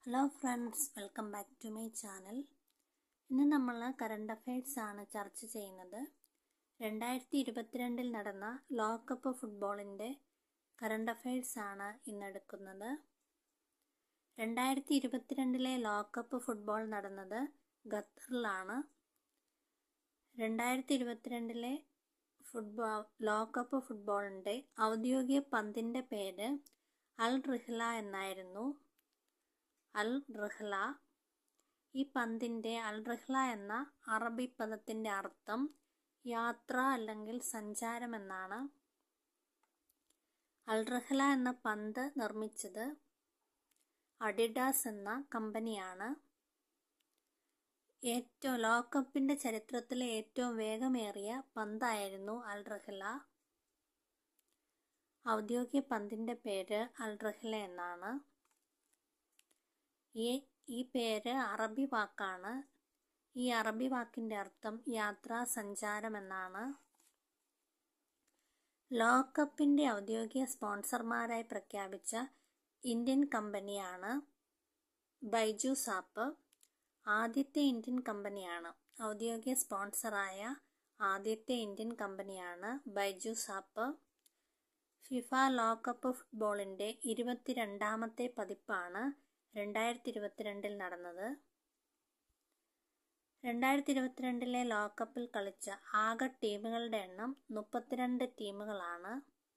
hello friends welcome back to my channel ഇന്ന് നമ്മൾ current affairs ആണ് ചർച്ച ചെയ്യുന്നത് രണ്ടായിരത്തി ഇരുപത്തിരണ്ടിൽ നടന്ന ലോകകപ്പ് ഫുട്ബോളിൻ്റെ കറണ്ട് അഫയേഴ്സ് ആണ് ഇന്ന് എടുക്കുന്നത് രണ്ടായിരത്തി ഇരുപത്തിരണ്ടിലെ ലോകകപ്പ് ഫുട്ബോൾ നടന്നത് ഖത്തറിലാണ് രണ്ടായിരത്തി ഇരുപത്തിരണ്ടിലെ ഫുട്ബോൾ ലോകകപ്പ് ഫുട്ബോളിൻ്റെ ഔദ്യോഗിക പന്തിൻ്റെ പേര് അൽ റിഹ്ല എന്നായിരുന്നു അൽ റിഹ്ല ഈ പന്തിൻ്റെ അൽ റിഹ്ല എന്ന അറബി പദത്തിൻ്റെ അർത്ഥം യാത്ര അല്ലെങ്കിൽ സഞ്ചാരം എന്നാണ് അൽ റിഹ്ല എന്ന പന്ത് നിർമ്മിച്ചത് അഡിഡാസ് എന്ന കമ്പനിയാണ് ഏറ്റവും ലോകകപ്പിൻ്റെ ചരിത്രത്തിലെ ഏറ്റവും വേഗമേറിയ പന്തായിരുന്നു അൽ റിഹ്ല ഔദ്യോഗിക പന്തിൻ്റെ പേര് അൽ റിഹ്ല എന്നാണ് ഈ ഈ പേര് അറബി വാക്കാണ് ഈ അറബി വാക്കിൻ്റെ അർത്ഥം യാത്രാ സഞ്ചാരം എന്നാണ് ലോകകപ്പിൻ്റെ ഔദ്യോഗിക സ്പോൺസർമാരായി പ്രഖ്യാപിച്ച ഇന്ത്യൻ കമ്പനിയാണ് ബൈജൂസ് ആപ്പ് ആദ്യത്തെ ഇന്ത്യൻ കമ്പനിയാണ് ഔദ്യോഗിക സ്പോൺസറായ ആദ്യത്തെ ഇന്ത്യൻ കമ്പനിയാണ് ബൈജൂസ് ആപ്പ് ഫിഫ ലോകകപ്പ് ഫുട്ബോളിൻ്റെ ഇരുപത്തിരണ്ടാമത്തെ പതിപ്പാണ് രണ്ടായിരത്തി ഇരുപത്തിരണ്ടിൽ നടന്നത് രണ്ടായിരത്തി ഇരുപത്തിരണ്ടിലെ ലോകകപ്പിൽ കളിച്ച ആകെ ടീമുകളുടെ എണ്ണം മുപ്പത്തിരണ്ട് ടീമുകളാണ്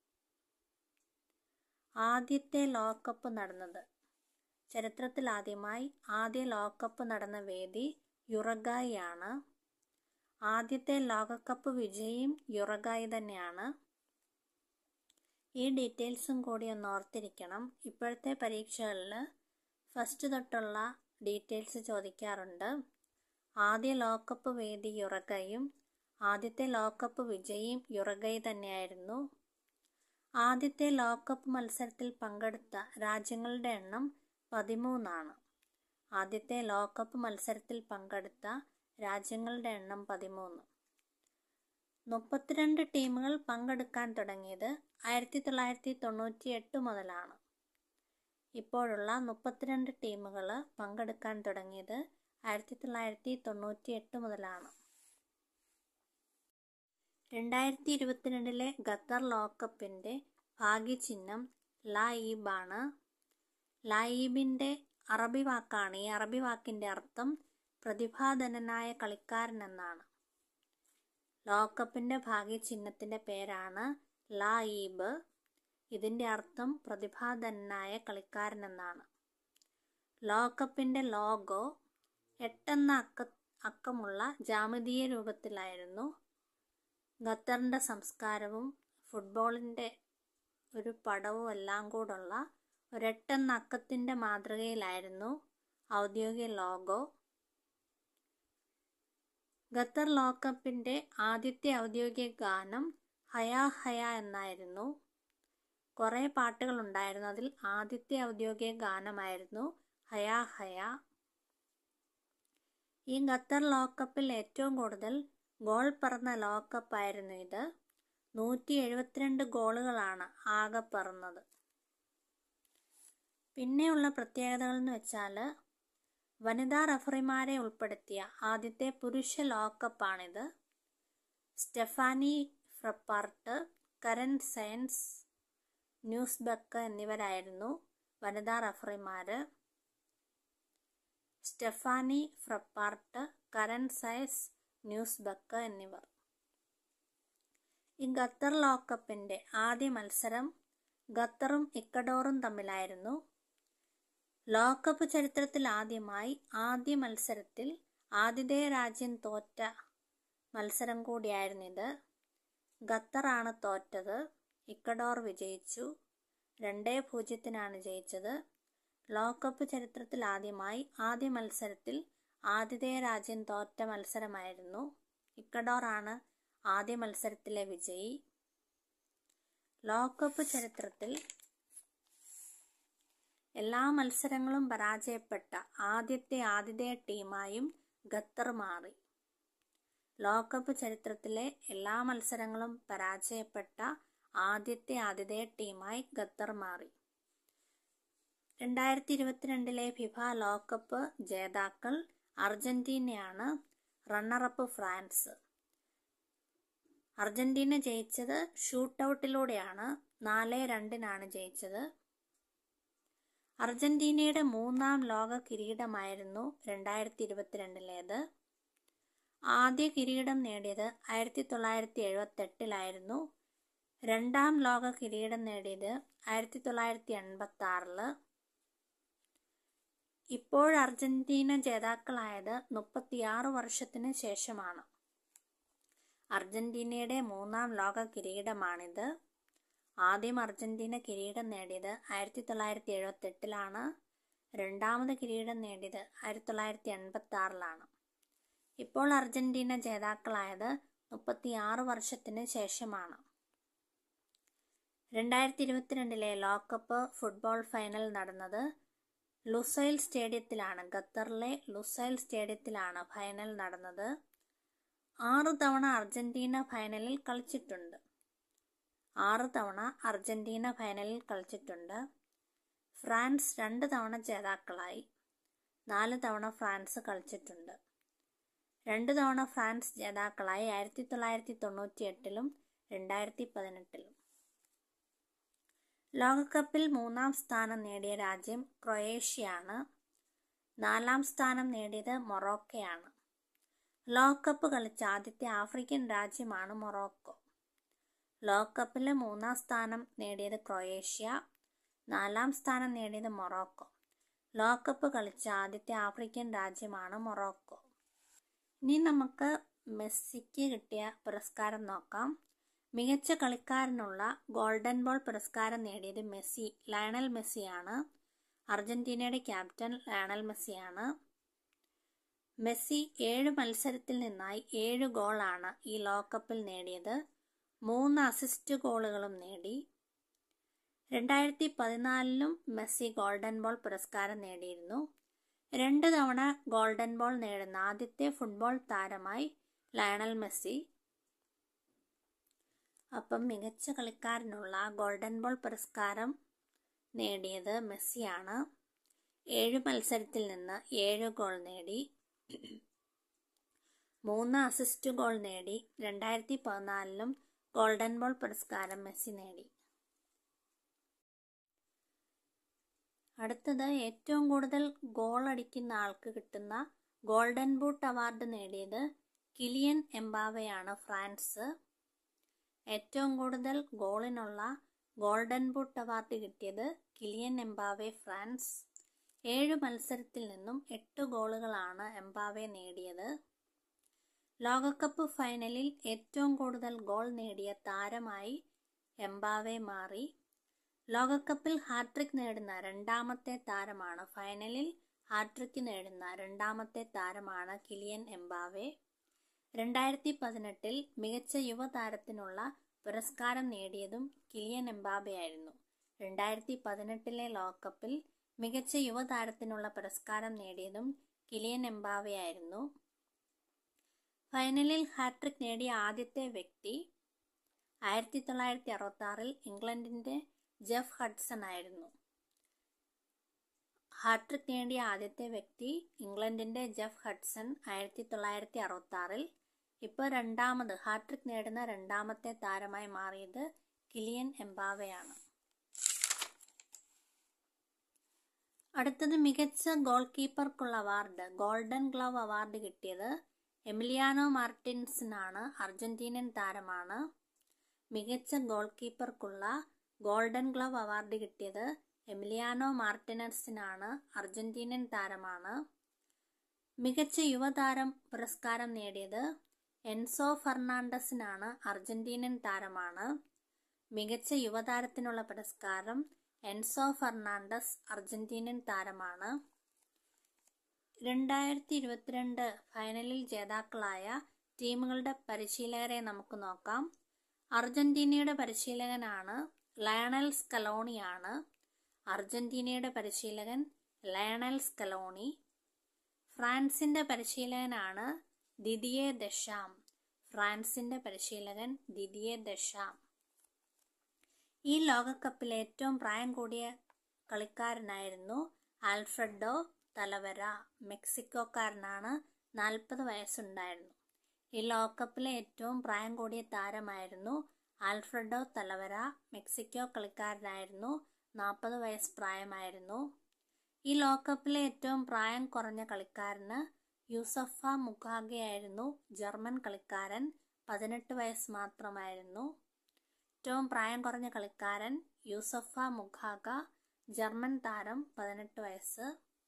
ആദ്യത്തെ ലോകകപ്പ് നടന്നത് ചരിത്രത്തിൽ ആദ്യമായി ആദ്യ ലോകകപ്പ് നടന്ന വേദി യുറഗായി ആണ് ആദ്യത്തെ ലോകകപ്പ് വിജയിയും യുറഗായി തന്നെയാണ് ഈ ഡീറ്റെയിൽസും കൂടി ഒന്ന് ഓർത്തിരിക്കണം ഇപ്പോഴത്തെ പരീക്ഷകളിൽ ഫസ്റ്റ് തൊട്ടുള്ള ഡീറ്റെയിൽസ് ചോദിക്കാറുണ്ട് ആദ്യ ലോകകപ്പ് വേദി യുറഗയും ആദ്യത്തെ ലോകകപ്പ് വിജയിയും യുറഗൈ തന്നെയായിരുന്നു ആദ്യത്തെ ലോകകപ്പ് മത്സരത്തിൽ പങ്കെടുത്ത രാജ്യങ്ങളുടെ എണ്ണം പതിമൂന്നാണ് ആദ്യത്തെ ലോകകപ്പ് മത്സരത്തിൽ പങ്കെടുത്ത രാജ്യങ്ങളുടെ എണ്ണം പതിമൂന്ന് മുപ്പത്തിരണ്ട് ടീമുകൾ പങ്കെടുക്കാൻ തുടങ്ങിയത് ആയിരത്തി തൊള്ളായിരത്തി തൊണ്ണൂറ്റി എട്ട് മുതലാണ് ഇപ്പോഴുള്ള മുപ്പത്തിരണ്ട് ടീമുകൾ പങ്കെടുക്കാൻ തുടങ്ങിയത് ആയിരത്തി തൊള്ളായിരത്തി തൊണ്ണൂറ്റി എട്ട് മുതലാണ് രണ്ടായിരത്തി ഇരുപത്തിരണ്ടിലെ ഖത്തർ ലോകകപ്പിൻ്റെ ഭാഗ്യചിഹ്നം ലായിബാണ് ലായിബിൻ്റെ അറബി വാക്കാണ് ഈ അറബി വാക്കിൻ്റെ അർത്ഥം പ്രതിഭാധനനായ കളിക്കാരൻ എന്നാണ് ലോകകപ്പിൻ്റെ ഭാഗ്യചിഹ്നത്തിൻ്റെ പേരാണ് ലായിബ് ഇതിൻ്റെ അർത്ഥം പ്രതിഭാധനായ കളിക്കാരൻ എന്നാണ് ലോകകപ്പിൻ്റെ ലോഗോ എട്ടെന്ന അക്ക അക്കമുള്ള ജാമിതീയ രൂപത്തിലായിരുന്നു ഖത്തറിൻ്റെ സംസ്കാരവും ഫുട്ബോളിൻ്റെ ഒരു പടവും എല്ലാം കൂടുള്ള ഒരെട്ടെന്ന അക്കത്തിൻ്റെ മാതൃകയിലായിരുന്നു ഔദ്യോഗിക ലോഗോ ഖത്തർ ലോകകപ്പിൻ്റെ ആദ്യത്തെ ഔദ്യോഗിക ഗാനം ഹയാ ഹയ എന്നായിരുന്നു കുറേ പാട്ടുകളുണ്ടായിരുന്നു അതിൽ ആദ്യത്തെ ഔദ്യോഗിക ഗാനമായിരുന്നു ഹയാ ഹയ ഈ ഖത്തർ ലോകകപ്പിൽ ഏറ്റവും കൂടുതൽ ഗോൾ പറന്ന ലോകകപ്പായിരുന്നു ഇത് നൂറ്റി എഴുപത്തിരണ്ട് ഗോളുകളാണ് ആകെ പറന്നത് പിന്നെയുള്ള പ്രത്യേകതകൾ എന്ന് വെച്ചാൽ വനിതാ റഫറിമാരെ ഉൾപ്പെടുത്തിയ ആദ്യത്തെ പുരുഷ ലോകകപ്പാണിത് സ്റ്റെഫാനി ഫ്രപ്പാർട്ട് കരൻ സയൻസ് ന്യൂസ് ബക്ക് എന്നിവരായിരുന്നു വനിതാ റഫറിമാർ സ്റ്റെഫാനി ഫ്രപ്പാർട്ട് കരൻ സയസ് ന്യൂസ് ബക്ക് എന്നിവർ ഈ ഖത്തർ ലോകകപ്പിൻ്റെ ആദ്യ മത്സരം ഖത്തറും ഇക്കഡോറും തമ്മിലായിരുന്നു ലോകകപ്പ് ചരിത്രത്തിൽ ആദ്യമായി ആദ്യ മത്സരത്തിൽ ആതിഥേയ രാജ്യം തോറ്റ മത്സരം കൂടിയായിരുന്നു ഇത് ഖത്തറാണ് തോറ്റത് ഇക്കഡോർ വിജയിച്ചു രണ്ടേ പൂജ്യത്തിനാണ് ജയിച്ചത് ലോകകപ്പ് ചരിത്രത്തിൽ ആദ്യമായി ആദ്യ മത്സരത്തിൽ ആതിഥേയ രാജ്യം തോറ്റ മത്സരമായിരുന്നു ഇക്കഡോറാണ് ആദ്യ മത്സരത്തിലെ വിജയി ലോകകപ്പ് ചരിത്രത്തിൽ എല്ലാ മത്സരങ്ങളും പരാജയപ്പെട്ട ആദ്യത്തെ ആതിഥേയ ടീമായും ഖത്തർ മാറി ലോകകപ്പ് ചരിത്രത്തിലെ എല്ലാ മത്സരങ്ങളും പരാജയപ്പെട്ട ആദ്യത്തെ ആതിഥേയ ടീമായി ഖത്തർ മാറി രണ്ടായിരത്തി ഇരുപത്തിരണ്ടിലെ ഫിഫ ലോകകപ്പ് ജേതാക്കൾ അർജന്റീനയാണ് റണ്ണറപ്പ് ഫ്രാൻസ് അർജന്റീന ജയിച്ചത് ഷൂട്ടൗട്ടിലൂടെയാണ് നാല് രണ്ടിനാണ് ജയിച്ചത് അർജന്റീനയുടെ മൂന്നാം ലോക കിരീടമായിരുന്നു രണ്ടായിരത്തി ഇരുപത്തിരണ്ടിലേത് ആദ്യ കിരീടം നേടിയത് ആയിരത്തി തൊള്ളായിരത്തി എഴുപത്തെട്ടിലായിരുന്നു രണ്ടാം ലോക കിരീടം നേടിയത് ആയിരത്തി തൊള്ളായിരത്തി എൺപത്തി ആറില് ഇപ്പോൾ അർജന്റീന ജേതാക്കളായത് മുപ്പത്തിയാറ് വർഷത്തിന് ശേഷമാണ് അർജന്റീനയുടെ മൂന്നാം ലോക കിരീടമാണിത് ആദ്യം അർജന്റീന കിരീടം നേടിയത് ആയിരത്തി തൊള്ളായിരത്തി എഴുപത്തി എട്ടിലാണ് രണ്ടാമത് കിരീടം നേടിയത് ആയിരത്തി തൊള്ളായിരത്തി എൺപത്തി ആറിലാണ് ഇപ്പോൾ അർജന്റീന ജേതാക്കളായത് മുപ്പത്തിയാറ് വർഷത്തിന് ശേഷമാണ് രണ്ടായിരത്തി ഇരുപത്തിരണ്ടിലെ ലോകകപ്പ് ഫുട്ബോൾ ഫൈനൽ നടന്നത് ലുസൈൽ സ്റ്റേഡിയത്തിലാണ് ഖത്തറിലെ ലുസൈൽ സ്റ്റേഡിയത്തിലാണ് ഫൈനൽ നടന്നത് ആറ് തവണ അർജന്റീന ഫൈനലിൽ കളിച്ചിട്ടുണ്ട് ആറ് തവണ അർജന്റീന ഫൈനലിൽ കളിച്ചിട്ടുണ്ട് ഫ്രാൻസ് രണ്ട് തവണ ജേതാക്കളായി നാല് തവണ ഫ്രാൻസ് കളിച്ചിട്ടുണ്ട് രണ്ട് തവണ ഫ്രാൻസ് ജേതാക്കളായി ആയിരത്തി തൊള്ളായിരത്തി തൊണ്ണൂറ്റി എട്ടിലും രണ്ടായിരത്തി പതിനെട്ടിലും ലോകകപ്പിൽ മൂന്നാം സ്ഥാനം നേടിയ രാജ്യം ക്രൊയേഷ്യയാണ് നാലാം സ്ഥാനം നേടിയത് മൊറോക്കയാണ് ലോകകപ്പ് കളിച്ച ആദ്യത്തെ ആഫ്രിക്കൻ രാജ്യമാണ് മൊറോക്കോ ലോകകപ്പിൽ മൂന്നാം സ്ഥാനം നേടിയത് ക്രൊയേഷ്യ നാലാം സ്ഥാനം നേടിയത് മൊറോക്കോ ലോകകപ്പ് കളിച്ച ആദ്യത്തെ ആഫ്രിക്കൻ രാജ്യമാണ് മൊറോക്കോ ഇനി നമുക്ക് മെസ്സിക്ക് കിട്ടിയ പുരസ്കാരം നോക്കാം മികച്ച കളിക്കാരനുള്ള ഗോൾഡൻ ബോൾ പുരസ്കാരം നേടിയത് മെസ്സി ലയണൽ മെസ്സിയാണ് അർജന്റീനയുടെ ക്യാപ്റ്റൻ ലയണൽ മെസ്സിയാണ് മെസ്സി ഏഴ് മത്സരത്തിൽ നിന്നായി ഏഴ് ഗോളാണ് ഈ ലോകകപ്പിൽ നേടിയത് മൂന്ന് അസിസ്റ്റ് ഗോളുകളും നേടി രണ്ടായിരത്തി പതിനാലിലും മെസ്സി ഗോൾഡൻ ബോൾ പുരസ്കാരം നേടിയിരുന്നു രണ്ട് തവണ ഗോൾഡൻ ബോൾ നേടുന്ന ആദ്യത്തെ ഫുട്ബോൾ താരമായി ലയണൽ മെസ്സി അപ്പം മികച്ച കളിക്കാരനുള്ള ഗോൾഡൻ ബോൾ പുരസ്കാരം നേടിയത് മെസ്സിയാണ് ഏഴ് മത്സരത്തിൽ നിന്ന് ഏഴ് ഗോൾ നേടി മൂന്ന് അസിസ്റ്റ് ഗോൾ നേടി രണ്ടായിരത്തി പതിനാലിലും ഗോൾഡൻ ബോൾ പുരസ്കാരം മെസ്സി നേടി അടുത്തത് ഏറ്റവും കൂടുതൽ ഗോൾ അടിക്കുന്ന ആൾക്ക് കിട്ടുന്ന ഗോൾഡൻ ബൂട്ട് അവാർഡ് നേടിയത് കിലിയൻ എംബാവയാണ് ഫ്രാൻസ് ഏറ്റവും കൂടുതൽ ഗോളിനുള്ള ഗോൾഡൻ ബൂട്ട് അവാർഡ് കിട്ടിയത് കിലിയൻ എംബാവെ ഫ്രാൻസ് ഏഴ് മത്സരത്തിൽ നിന്നും എട്ട് ഗോളുകളാണ് എംബാവെ നേടിയത് ലോകകപ്പ് ഫൈനലിൽ ഏറ്റവും കൂടുതൽ ഗോൾ നേടിയ താരമായി എംബാവെ മാറി ലോകകപ്പിൽ ഹാട്രിക് നേടുന്ന രണ്ടാമത്തെ താരമാണ് ഫൈനലിൽ ഹാട്രിക് നേടുന്ന രണ്ടാമത്തെ താരമാണ് കിലിയൻ എംബാവെ രണ്ടായിരത്തി പതിനെട്ടിൽ മികച്ച യുവതാരത്തിനുള്ള പുരസ്കാരം നേടിയതും കിലിയൻ എംബാബെയായിരുന്നു രണ്ടായിരത്തി പതിനെട്ടിലെ ലോകകപ്പിൽ മികച്ച യുവതാരത്തിനുള്ള പുരസ്കാരം നേടിയതും കിലിയൻ എംബാവെയായിരുന്നു ഫൈനലിൽ ഹാട്രിക് നേടിയ ആദ്യത്തെ വ്യക്തി ആയിരത്തി തൊള്ളായിരത്തി അറുപത്തി ആറിൽ ഇംഗ്ലണ്ടിന്റെ ജെഫ് ഹഡ്സൺ ആയിരുന്നു ഹാട്രിക് നേടിയ ആദ്യത്തെ വ്യക്തി ഇംഗ്ലണ്ടിന്റെ ജെഫ് ഹഡ്സൺ ആയിരത്തി തൊള്ളായിരത്തി അറുപത്തി ആറിൽ ഇപ്പോൾ രണ്ടാമത് ഹാട്രിക് നേടുന്ന രണ്ടാമത്തെ താരമായി മാറിയത് കിലിയൻ എംബാവയാണ് അടുത്തത് മികച്ച ഗോൾ കീപ്പർക്കുള്ള അവാർഡ് ഗോൾഡൻ ഗ്ലവ് അവാർഡ് കിട്ടിയത് എമിലിയാനോ മാർട്ടിൻസിനാണ് അർജന്റീനൻ താരമാണ് മികച്ച ഗോൾ കീപ്പർക്കുള്ള ഗോൾഡൻ ഗ്ലവ് അവാർഡ് കിട്ടിയത് എമിലിയാനോ മാർട്ടിനസിനാണ് അർജന്റീനൻ താരമാണ് മികച്ച യുവതാരം പുരസ്കാരം നേടിയത് എൻസോ ഫെർണാണ്ടസിനാണ് അർജന്റീനൻ താരമാണ് മികച്ച യുവതാരത്തിനുള്ള പുരസ്കാരം എൻസോ ഫെർണാണ്ടസ് അർജന്റീനൻ താരമാണ് രണ്ടായിരത്തി ഇരുപത്തിരണ്ട് ഫൈനലിൽ ജേതാക്കളായ ടീമുകളുടെ പരിശീലകരെ നമുക്ക് നോക്കാം അർജന്റീനയുടെ പരിശീലകനാണ് ലയണൽ സ്കലോണിയാണ് അർജന്റീനയുടെ പരിശീലകൻ ലയണൽ സ്കലോണി ഫ്രാൻസിന്റെ പരിശീലകനാണ് ദിദിയെ ദഷാം ഫ്രാൻസിന്റെ പരിശീലകൻ ദിദിയെ ദഷാം ഈ ലോകകപ്പിൽ ഏറ്റവും പ്രായം കൂടിയ കളിക്കാരനായിരുന്നു ആൽഫ്രഡോ തലവര മെക്സിക്കോക്കാരനാണ് നാൽപ്പത് വയസ്സുണ്ടായിരുന്നു ഈ ലോകകപ്പിലെ ഏറ്റവും പ്രായം കൂടിയ താരമായിരുന്നു ആൽഫ്രഡോ തലവര മെക്സിക്കോ കളിക്കാരനായിരുന്നു നാൽപ്പത് വയസ്സ് പ്രായമായിരുന്നു ഈ ലോകകപ്പിലെ ഏറ്റവും പ്രായം കുറഞ്ഞ കളിക്കാരന് യൂസഫ മുഖാഗയായിരുന്നു ജർമ്മൻ കളിക്കാരൻ പതിനെട്ട് വയസ്സ് മാത്രമായിരുന്നു ഏറ്റവും പ്രായം കുറഞ്ഞ കളിക്കാരൻ യൂസഫ മുഖാഗ ജർമ്മൻ താരം പതിനെട്ട് വയസ്സ്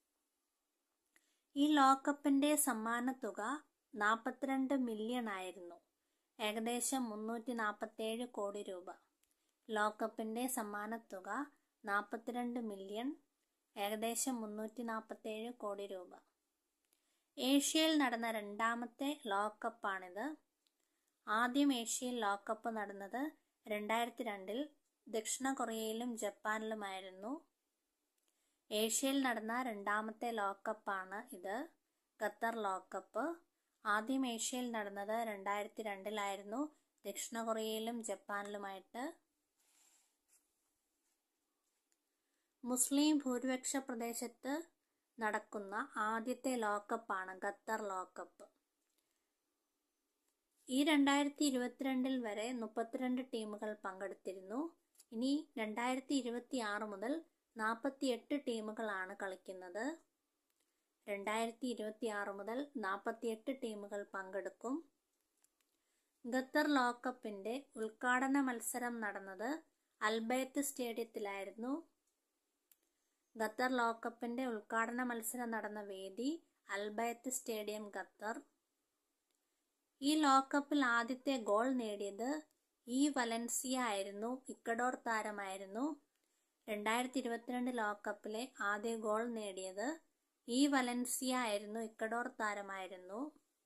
ഈ ലോകകപ്പിന്റെ സമ്മാനത്തുക നാൽപ്പത്തിരണ്ട് മില്യൺ ആയിരുന്നു ഏകദേശം മുന്നൂറ്റി നാൽപ്പത്തേഴ് കോടി രൂപ ലോകകപ്പിന്റെ സമ്മാനത്തുക നാൽപ്പത്തിരണ്ട് മില്യൺ ഏകദേശം മുന്നൂറ്റി നാൽപ്പത്തേഴ് കോടി രൂപ ഏഷ്യയിൽ നടന്ന രണ്ടാമത്തെ ലോകകപ്പാണിത് ആദ്യം ഏഷ്യയിൽ ലോകകപ്പ് നടന്നത് രണ്ടായിരത്തി രണ്ടിൽ ദക്ഷിണ കൊറിയയിലും ജപ്പാനിലുമായിരുന്നു ഏഷ്യയിൽ നടന്ന രണ്ടാമത്തെ ലോകകപ്പാണ് ഇത് ഖത്തർ ലോകകപ്പ് ആദ്യം ഏഷ്യയിൽ നടന്നത് രണ്ടായിരത്തി രണ്ടിലായിരുന്നു ദക്ഷിണ കൊറിയയിലും ജപ്പാനിലുമായിട്ട് മുസ്ലിം ഭൂരിപക്ഷ പ്രദേശത്ത് നടക്കുന്ന ആദ്യത്തെ ലോകകപ്പാണ് ഖത്തർ ലോകകപ്പ് ഈ രണ്ടായിരത്തി ഇരുപത്തിരണ്ടിൽ വരെ മുപ്പത്തിരണ്ട് ടീമുകൾ പങ്കെടുത്തിരുന്നു ഇനി രണ്ടായിരത്തി ഇരുപത്തി ആറ് മുതൽ നാൽപ്പത്തിയെട്ട് ടീമുകളാണ് കളിക്കുന്നത് രണ്ടായിരത്തി ഇരുപത്തി ആറ് മുതൽ നാൽപ്പത്തിയെട്ട് ടീമുകൾ പങ്കെടുക്കും ഖത്തർ ലോകകപ്പിന്റെ ഉദ്ഘാടന മത്സരം നടന്നത് അൽബയത്ത് സ്റ്റേഡിയത്തിലായിരുന്നു ഖത്തർ ലോകകപ്പിന്റെ ഉദ്ഘാടന മത്സരം നടന്ന വേദി അൽബയത്ത് സ്റ്റേഡിയം ഖത്തർ ഈ ലോകകപ്പിൽ ആദ്യത്തെ ഗോൾ നേടിയത് ഇ വലൻസിയ ആയിരുന്നു ഇക്കഡോർ താരമായിരുന്നു രണ്ടായിരത്തി ഇരുപത്തിരണ്ട് ലോകകപ്പിലെ ആദ്യ ഗോൾ നേടിയത് ഇ വലൻസിയ ആയിരുന്നു ഇക്കഡോർ താരമായിരുന്നു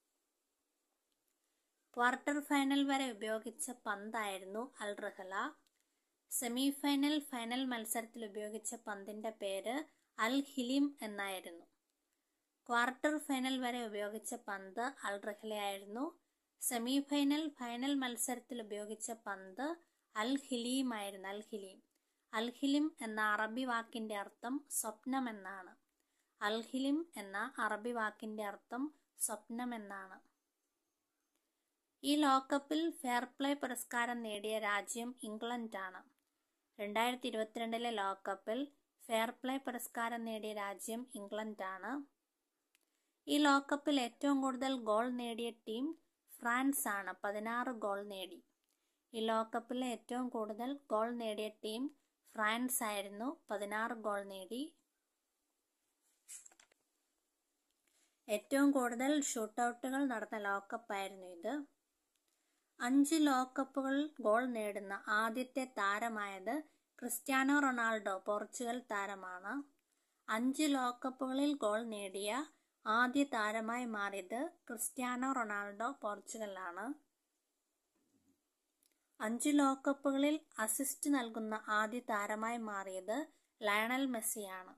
ക്വാർട്ടർ ഫൈനൽ വരെ ഉപയോഗിച്ച പന്തായിരുന്നു Al Rihla semi final final മത്സരത്തിൽ ഉപയോഗിച്ച പന്തിന്റെ പേര് അൽ ഹിലിം എന്നായിരുന്നു ക്വാർട്ടർ ഫൈനൽ വരെ ഉപയോഗിച്ച പന്ത് അൽ റഹലയായിരുന്നു സെമി ഫൈനൽ ഫൈനൽ മത്സരത്തിൽ ഉപയോഗിച്ച പന്ത് അൽ ഹിലീം ആയിരുന്നു അൽ ഹിലീം അൽ ഹിലിം എന്ന അറബി വാക്കിന്റെ അർത്ഥം സ്വപ്നം എന്നാണ് അൽ ഹിലിം എന്ന അറബി വാക്കിന്റെ അർത്ഥം സ്വപ്നം എന്നാണ് ഈ ലോകകപ്പിൽ ഫെയർ പ്ലേ പുരസ്കാരം നേടിയ രാജ്യം ഇംഗ്ലണ്ടാണ് രണ്ടായിരത്തി ഇരുപത്തിരണ്ടിലെ ലോകകപ്പിൽ ഫെയർ പ്ലേ പുരസ്കാരം നേടിയ രാജ്യം ഇംഗ്ലണ്ടാണ് ഈ ലോകകപ്പിൽ ഏറ്റവും കൂടുതൽ ഗോൾ നേടിയ ടീം ഫ്രാൻസ് ആണ് പതിനാറ് ഗോൾ നേടി ഈ ലോകകപ്പിലെ ഏറ്റവും കൂടുതൽ ഗോൾ നേടിയ ടീം ഫ്രാൻസ് ആയിരുന്നു പതിനാറ് ഗോൾ നേടി ഏറ്റവും കൂടുതൽ ഷൂട്ടൗട്ടുകൾ നടന്ന ലോകകപ്പായിരുന്നു ഇത് അഞ്ച് ലോകകപ്പുകൾ ഗോൾ നേടുന്ന ആദ്യത്തെ താരമായത് ക്രിസ്ത്യാനോ റൊണാൾഡോ പോർച്ചുഗൽ താരമാണ് അഞ്ച് ലോകകപ്പുകളിൽ ഗോൾ നേടിയ ആദ്യ താരമായി മാറിയത് ക്രിസ്ത്യാനോ റൊണാൾഡോ പോർച്ചുഗലാണ് അഞ്ച് ലോകകപ്പുകളിൽ അസിസ്റ്റ് നൽകുന്ന ആദ്യ താരമായി മാറിയത് ലയണൽ മെസ്സിയാണ്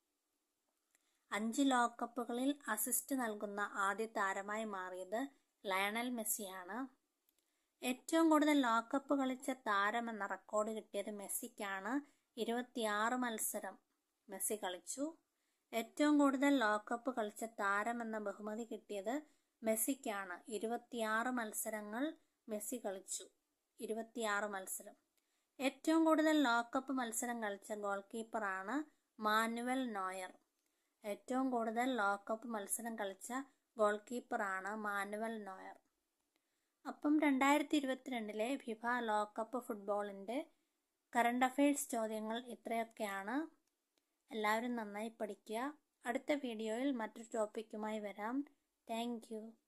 അഞ്ച് ലോകകപ്പുകളിൽ അസിസ്റ്റ് നൽകുന്ന ആദ്യ താരമായി മാറിയത് ലയണൽ മെസ്സിയാണ് ഏറ്റവും കൂടുതൽ ലോകകപ്പ് കളിച്ച താരം എന്ന റെക്കോർഡ് കിട്ടിയത് മെസ്സിക്കാണ് ഇരുപത്തിയാറ് മത്സരം മെസ്സി കളിച്ചു ഏറ്റവും കൂടുതൽ ലോകകപ്പ് കളിച്ച താരം എന്ന ബഹുമതി കിട്ടിയത് മെസ്സിക്കാണ് ഇരുപത്തിയാറ് മത്സരങ്ങൾ മെസ്സി കളിച്ചു ഇരുപത്തിയാറ് മത്സരം ഏറ്റവും കൂടുതൽ ലോകകപ്പ് മത്സരം കളിച്ച ഗോൾ കീപ്പറാണ് മാനുവൽ നോയർ ഏറ്റവും കൂടുതൽ ലോകകപ്പ് മത്സരം കളിച്ച ഗോൾ കീപ്പറാണ് മാനുവൽ നോയർ അപ്പം രണ്ടായിരത്തി ഇരുപത്തിരണ്ടിലെ ഫിഫ ലോകകപ്പ് ഫുട്ബോളിൻ്റെ കറണ്ട് അഫയേഴ്സ് ചോദ്യങ്ങൾ ഇത്രയൊക്കെയാണ് എല്ലാവരും നന്നായി പഠിക്കുക അടുത്ത വീഡിയോയിൽ മറ്റൊരു ടോപ്പിക്കുമായി വരാം താങ്ക്